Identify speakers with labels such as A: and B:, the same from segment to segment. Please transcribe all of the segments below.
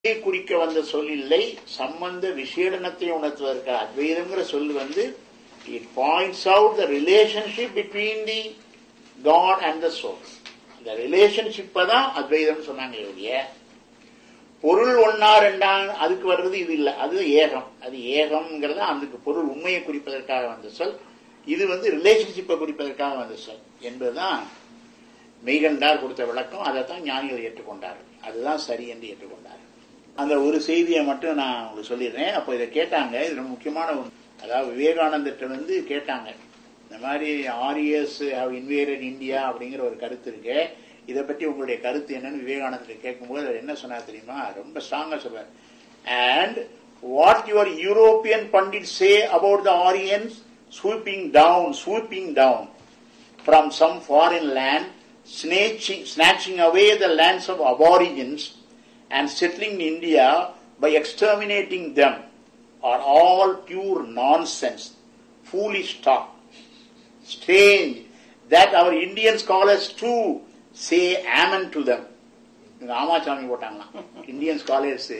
A: குறிக்க வந்த சொல் இல்லை சம்பந்த விசேடனத்தை உணர்த்துவதற்கு அத்வைதம்ங்கிற சொல் வந்து it points out the relationship between the God and the soul இந்த ரிலேஷன்ஷிப்பை தான் அத்வைதம் சொன்னாங்க ஒழிய பொருள் ஒன்னா ரெண்டா அதுக்கு வர்றது இது இல்லை அது ஏகம் அது ஏகம்ங்கிறது அதுக்கு பொருள் உண்மையை குறிப்பதற்காக வந்த சொல் இது வந்து ரிலேஷன்ஷிப்பை குறிப்பதற்காக வந்த சொல் என்பதுதான் மெய்கண்டார் கொடுத்த விளக்கம் அதை தான் ஞானிகள் ஏற்றுக்கொண்டார்கள் அதுதான் சரி என்று ஏற்றுக்கொண்டார் அந்த ஒரு செய்தியை மட்டும் நான் உங்களுக்கு சொல்லிடுறேன் அப்போ இதை கேட்டாங்க இது ரொம்ப முக்கியமான ஒன்று அதாவது விவேகானந்தர்கிட்ட வந்து கேட்டாங்க இந்த மாதிரி ஆரியஸ் ஹவ் இன்வேரட் இந்தியா அப்படிங்கிற ஒரு கருத்து இருக்கு இதை பற்றி உங்களுடைய கருத்து என்னன்னு விவேகானந்தர் கேட்கும்போது அவர் என்ன சொன்னார் தெரியுமா ரொம்ப ஸ்ட்ராங்கா சொல்றார் and what your European pundit say about the Aryans sweeping down sweeping down from some foreign land, snatching, snatching away the lands of aborigines and settling in India by exterminating them are all pure nonsense, foolish talk. Strange that our Indian scholars too say amen to them. Ramasamy போட்டாங்களாம் Indian scholars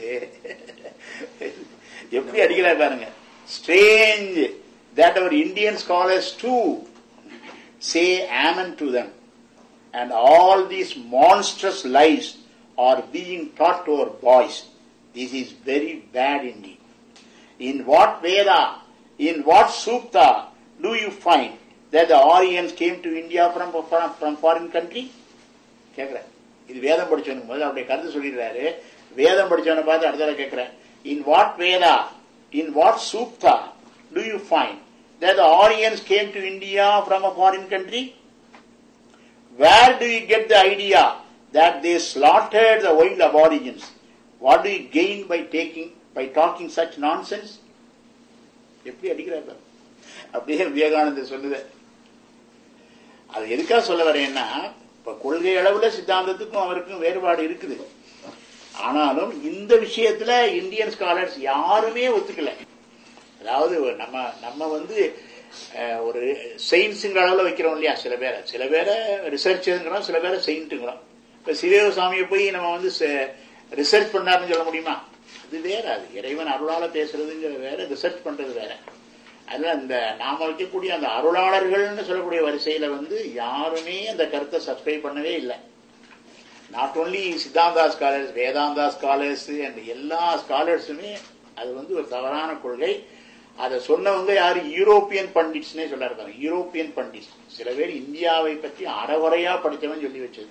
A: எப்படி அடிக்கிறார் பாருங்க strange that our Indian scholars do say amen to them. And all these monstrous lies are being taught to our boys. This is very bad indeed. In what Veda, in what Sukta do you find that the Aryans came to India from, from, from foreign country? கேட்கிறேன் இது வேதம் படிச்சவனுக்கு முதல்ல அப்படியே கருத்து சொல்லிடுறாரு வேதம் படிச்சவனை பார்த்து அடுத்த கேட்கிறேன் in what Veda in what sukta do you find that the Aryans came to India from a foreign country? Where do you get the idea that they slaughtered the wild aborigines? What do you gain by taking by talking such nonsense? எப்படி அடிக்கிறார் அப்படியே விவேகானந்தர் சொல்லுது அது எதுக்காக சொல்ல வரேன்னா இப்ப கொள்கை அளவுல சித்தாந்தத்துக்கும் அவருக்கும் வேறுபாடு இருக்குது ஆனாலும் இந்த விஷயத்துல இந்தியன் ஸ்காலர்ஸ் யாருமே ஒத்துக்கல அதாவது நம்ம நம்ம வந்து ஒரு செயின்ஸுங்கிற அளவில் வைக்கிறோம் இல்லையா சில பேரை சில பேரை ரிசர்ச்சுங்கிறோம் சில பேரை செயின்ட்டுங்கிறோம் இப்போ சிவசாமியை போய் நம்ம வந்து ரிசர்ச் பண்ணாருன்னு சொல்ல முடியுமா அது வேற அது இறைவன் அருளால பேசுறதுங்கிற வேற ரிசர்ச் பண்றது வேற அதில் அந்த நாம வைக்கக்கூடிய அந்த அருளாளர்கள்னு சொல்லக்கூடிய வரிசையில வந்து யாருமே அந்த கருத்தை சப்ஸ்கிரைப் பண்ணவே இல்லை not only Siddhanta scholars Vedanta scholars and எல்லா ஸ்காலர்ஸுமே அது வந்து ஒரு தவறான கொள்கை அதை சொன்னவங்க யாரு யூரோப்பியன் பண்டிட்ஸ்னே சொல்ல இருக்காங்க யூரோப்பியன் பண்டிட்ஸ் சில பேர் இந்தியாவை பற்றி அறகுறையா படித்தவன் சொல்லி வச்சது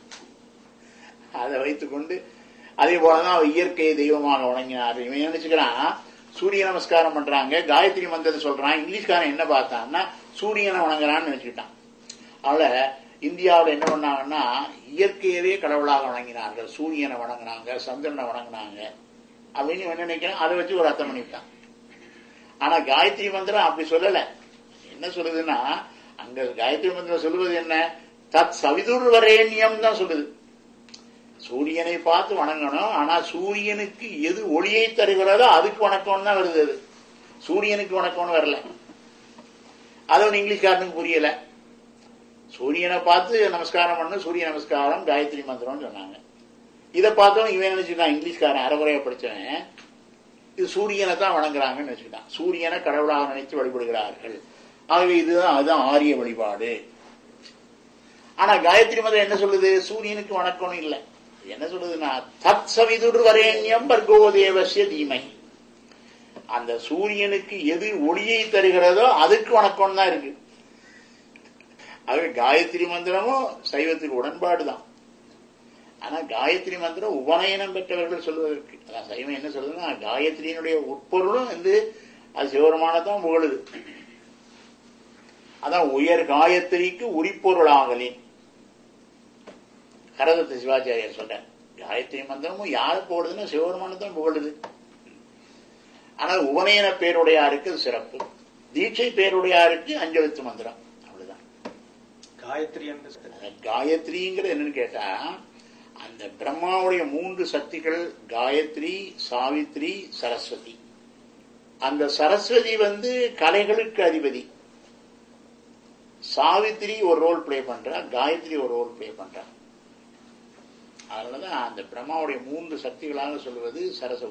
A: அதை வைத்துக்கொண்டு அதே போலதான் அவர் இயற்கையை தெய்வமாக வணங்கினார் இவன் நினைச்சுக்கிறான் சூரிய நமஸ்காரம் பண்றாங்க காயத்ரி மந்திரத்தை சொல்றான் இங்கிலீஷ்காரன் என்ன பார்த்தான்னா சூரியனை வணங்குறான்னு நினைச்சுக்கிட்டான் அவள இந்தியாவில் என்ன பண்ணாங்கன்னா இயற்கையவே கடவுளாக வணங்கினார்கள் சூரியனை வணங்கினாங்க சந்திரனை வணங்கினாங்க அப்படின்னு என்ன நினைக்கிறேன் அதை வச்சு ஒரு அர்த்தம் பண்ணிவிட்டான் ஆனா காயத்ரி மந்திரம் அப்படி சொல்லல என்ன சொல்லுதுன்னா அங்க காயத்ரி மந்திரம் சொல்லுவது என்ன தத் சவிதுர் வரேண்யம் தான் சொல்லுது சூரியனை பார்த்து வணங்கணும் ஆனா சூரியனுக்கு எது ஒளியை தருகிறதோ அதுக்கு வணக்கம்னு தான் வருது அது சூரியனுக்கு வணக்கம்னு வரல அது ஒன்று இங்கிலீஷ்காரனுக்கு புரியல சூரியனை பார்த்து நமஸ்காரம் பண்ணு சூரிய நமஸ்காரம் காயத்ரி மந்திரம்னு சொன்னாங்க இதை பார்த்தோம் இவன் நினைச்சுட்டான் இங்கிலீஷ்காரன் அறகுறையா படிச்சவன் இது சூரியனை தான் வணங்குறாங்கன்னு வச்சுக்கிட்டான் சூரியனை கடவுளாக நினைத்து வழிபடுகிறார்கள் ஆகவே இதுதான் அதுதான் ஆரிய வழிபாடு ஆனா காயத்ரி மதம் என்ன சொல்லுது சூரியனுக்கு வணக்கம் இல்லை என்ன சொல்லுதுன்னா தத் சவிதுர் வரேண்யம் பர்கோ தேவசிய தீமை அந்த சூரியனுக்கு எது ஒளியை தருகிறதோ அதுக்கு வணக்கம் தான் இருக்கு ஆகவே காயத்ரி மந்திரமும் சைவத்துக்கு உடன்பாடு தான் ஆனா காயத்ரி மந்திரம் உபநயனம் பெற்றவர்கள் சொல்வதற்கு அதான் சைவம் என்ன சொல்லுதுன்னா காயத்ரியினுடைய உட்பொருளும் வந்து அது சிவருமானதான் புகழுது அதான் உயர் காயத்ரிக்கு உரிப்பொருளாகலின் கரதத்தை சிவாச்சாரியர் சொல்ற காயத்ரி மந்திரமும் யாரு போடுதுன்னா சிவபெருமானத்தான் புகழுது ஆனால் உபநயன பேருடையாருக்கு சிறப்பு தீட்சை பேருடையாருக்கு அஞ்செழுத்து மந்திரம் அவ்வளவுதான்
B: காயத்ரி
A: காயத்ரிங்கிறது என்னன்னு கேட்டா அந்த பிரம்மாவுடைய மூன்று சக்திகள் காயத்ரி சாவித்ரி சரஸ்வதி அந்த சரஸ்வதி வந்து கலைகளுக்கு அதிபதி சாவித்ரி ஒரு ரோல் பிளே பண்றா காயத்ரி ஒரு ரோல் பிளே பண்றா அதனாலதான் அந்த பிரம்மாவுடைய மூன்று சக்திகளாக சொல்வது சரச